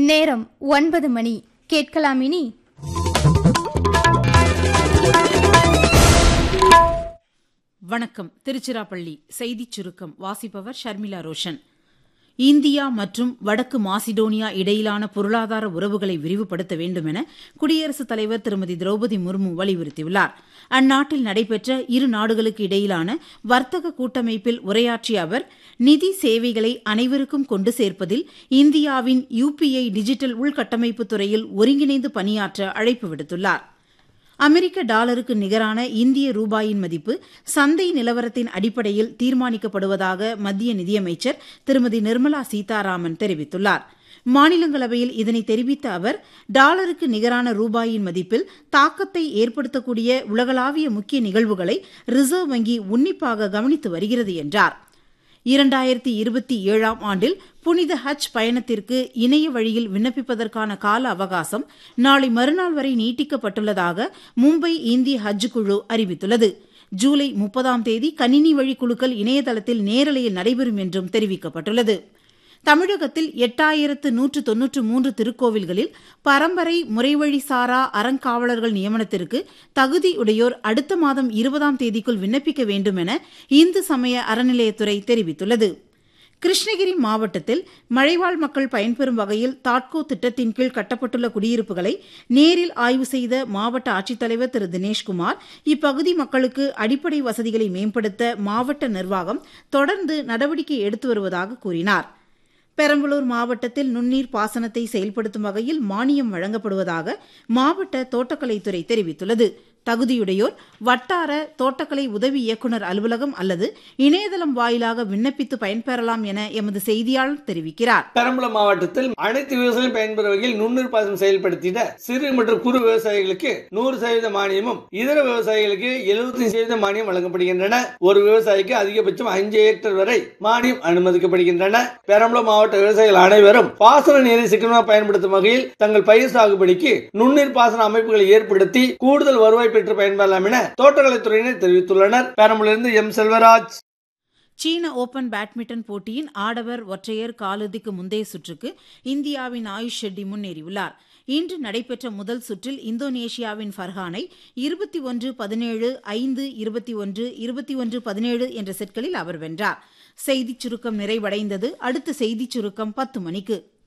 நேரம் ஒன்பது மணி கேட்கலாம் இனி வணக்கம் திருச்சிராப்பள்ளி செய்திச் சுருக்கம் வாசிப்பவர் ஷர்மிளா ரோஷன் இந்தியா மற்றும் வடக்கு மாசிடோனியா இடையிலான பொருளாதார உறவுகளை விரிவுபடுத்த வேண்டும் என குடியரசுத் தலைவர் திருமதி திரௌபதி முர்மு வலியுறுத்தியுள்ளார் அந்நாட்டில் நடைபெற்ற இரு நாடுகளுக்கு இடையிலான வர்த்தக கூட்டமைப்பில் உரையாற்றிய அவர் நிதி சேவைகளை அனைவருக்கும் கொண்டு சேர்ப்பதில் இந்தியாவின் யுபிஐ டிஜிட்டல் உள்கட்டமைப்பு துறையில் ஒருங்கிணைந்து பணியாற்ற அழைப்பு விடுத்துள்ளார் அமெரிக்க டாலருக்கு நிகரான இந்திய ரூபாயின் மதிப்பு சந்தை நிலவரத்தின் அடிப்படையில் தீர்மானிக்கப்படுவதாக மத்திய நிதியமைச்சர் திருமதி நிர்மலா சீதாராமன் தெரிவித்துள்ளார் மாநிலங்களவையில் இதனை தெரிவித்த அவர் டாலருக்கு நிகரான ரூபாயின் மதிப்பில் தாக்கத்தை ஏற்படுத்தக்கூடிய உலகளாவிய முக்கிய நிகழ்வுகளை ரிசர்வ் வங்கி உன்னிப்பாக கவனித்து வருகிறது என்றார் இரண்டாயிரத்தி இருபத்தி ஏழாம் ஆண்டில் புனித ஹஜ் பயணத்திற்கு இணைய வழியில் விண்ணப்பிப்பதற்கான கால அவகாசம் நாளை மறுநாள் வரை நீட்டிக்கப்பட்டுள்ளதாக மும்பை இந்திய ஹஜ் குழு அறிவித்துள்ளது ஜூலை முப்பதாம் தேதி கணினி வழி குழுக்கள் இணையதளத்தில் நேரலையில் நடைபெறும் என்றும் தெரிவிக்கப்பட்டுள்ளது தமிழகத்தில் எட்டாயிரத்து நூற்று தொன்னூற்று மூன்று திருக்கோவில்களில் பரம்பரை முறைவழி சாரா அறங்காவலர்கள் நியமனத்திற்கு தகுதியுடையோர் அடுத்த மாதம் இருபதாம் தேதிக்குள் விண்ணப்பிக்க வேண்டும் என இந்து சமய அறநிலையத்துறை தெரிவித்துள்ளது கிருஷ்ணகிரி மாவட்டத்தில் மழைவாழ் மக்கள் பயன்பெறும் வகையில் தாட்கோ திட்டத்தின் கீழ் கட்டப்பட்டுள்ள குடியிருப்புகளை நேரில் ஆய்வு செய்த மாவட்ட ஆட்சித்தலைவர் திரு தினேஷ்குமார் இப்பகுதி மக்களுக்கு அடிப்படை வசதிகளை மேம்படுத்த மாவட்ட நிர்வாகம் தொடர்ந்து நடவடிக்கை எடுத்து வருவதாக கூறினார் பெரம்பலூர் மாவட்டத்தில் நுண்ணீர் பாசனத்தை செயல்படுத்தும் வகையில் மானியம் வழங்கப்படுவதாக மாவட்ட தோட்டக்கலைத்துறை தெரிவித்துள்ளது தகுதியுடையோர் வட்டார தோட்டக்கலை உதவி இயக்குநர் அலுவலகம் அல்லது இணையதளம் வாயிலாக விண்ணப்பித்து பயன்பெறலாம் என எமது செய்தியாளர் தெரிவிக்கிறார் பெரம்பலூர் மாவட்டத்தில் அனைத்து விவசாயிகளும் பயன்பெறும் வகையில் நுண்ணீர் பாசனம் செயல்படுத்திட சிறு மற்றும் குறு விவசாயிகளுக்கு நூறு சதவீத மானியமும் இதர விவசாயிகளுக்கு எழுபத்தி சதவீத மானியம் வழங்கப்படுகின்றன ஒரு விவசாயிக்கு அதிகபட்சம் அஞ்சு ஏக்கர் வரை மானியம் அனுமதிக்கப்படுகின்றன பெரம்பலூர் மாவட்ட விவசாயிகள் அனைவரும் பாசன நீரை சிக்கனமாக பயன்படுத்தும் வகையில் தங்கள் பயிர் சாகுபடிக்கு நுண்ணீர் பாசன அமைப்புகளை ஏற்படுத்தி கூடுதல் வருவாய் பெற்று பயன்பெறலாம் என தோட்டக்கலைத்துறையினர் தெரிவித்துள்ளனர் பெரம்பலூரிலிருந்து எம் செல்வராஜ் சீன ஓபன் பேட்மிண்டன் போட்டியின் ஆடவர் ஒற்றையர் காலிறுதிக்கு முந்தைய சுற்றுக்கு இந்தியாவின் ஆயுஷ் ஷெட்டி முன்னேறியுள்ளார் இன்று நடைபெற்ற முதல் சுற்றில் இந்தோனேஷியாவின் ஃபர்ஹானை இருபத்தி ஒன்று பதினேழு ஐந்து இருபத்தி ஒன்று இருபத்தி ஒன்று பதினேழு என்ற செட்களில் அவர் வென்றார் செய்திச் சுருக்கம் நிறைவடைந்தது அடுத்த செய்திச் சுருக்கம் பத்து மணிக்கு